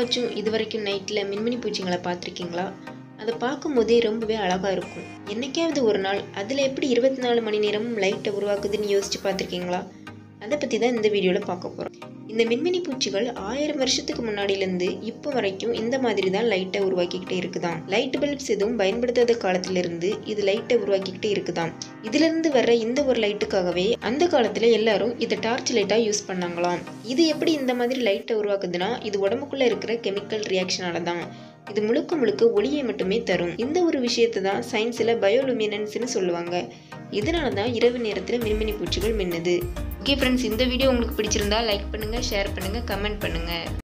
எப்போவாச்சும் இது வரைக்கும் நைட்டில் மின்மினி பூச்சிங்களை பார்த்துருக்கீங்களா அதை பார்க்கும்போதே ரொம்பவே அழகாக இருக்கும் என்னைக்காவது ஒரு நாள் அதில் எப்படி இருபத்தி நாலு மணி நேரமும் லைட்டை உருவாக்குதுன்னு யோசிச்சு பார்த்துருக்கீங்களா அதை பற்றி தான் இந்த வீடியோவில் பார்க்க போகிறோம் இந்த மின்மினி பூச்சிகள் ஆயிரம் வருஷத்துக்கு முன்னாடியிலேருந்து இப்போ வரைக்கும் இந்த மாதிரி தான் லைட்டை உருவாக்கிக்கிட்டே இருக்குதாம் லைட் பல்ப்ஸ் எதுவும் பயன்படுத்தாத காலத்திலிருந்து இது லைட்டை உருவாக்கிக்கிட்டே இருக்குதாம் இதிலிருந்து வர்ற இந்த ஒரு லைட்டுக்காகவே அந்த காலத்தில் எல்லாரும் இதை டார்ச் லைட்டாக யூஸ் பண்ணாங்களாம் இது எப்படி இந்த மாதிரி லைட்டை உருவாக்குதுன்னா இது உடம்புக்குள்ளே இருக்கிற கெமிக்கல் ரியாக்ஷனால தான் இது முழுக்க முழுக்க ஒளியை மட்டுமே தரும் இந்த ஒரு விஷயத்தை தான் சயின்ஸில் பயோலுமினன்ஸ்னு சொல்லுவாங்க இதனால தான் இரவு நேரத்தில் மின்மினி பூச்சிகள் மின்னுது ஓகே ஃப்ரெண்ட்ஸ் இந்த வீடியோ உங்களுக்கு பிடிச்சிருந்தா லைக் பண்ணுங்கள் ஷேர் பண்ணுங்கள் கமெண்ட் பண்ணுங்கள்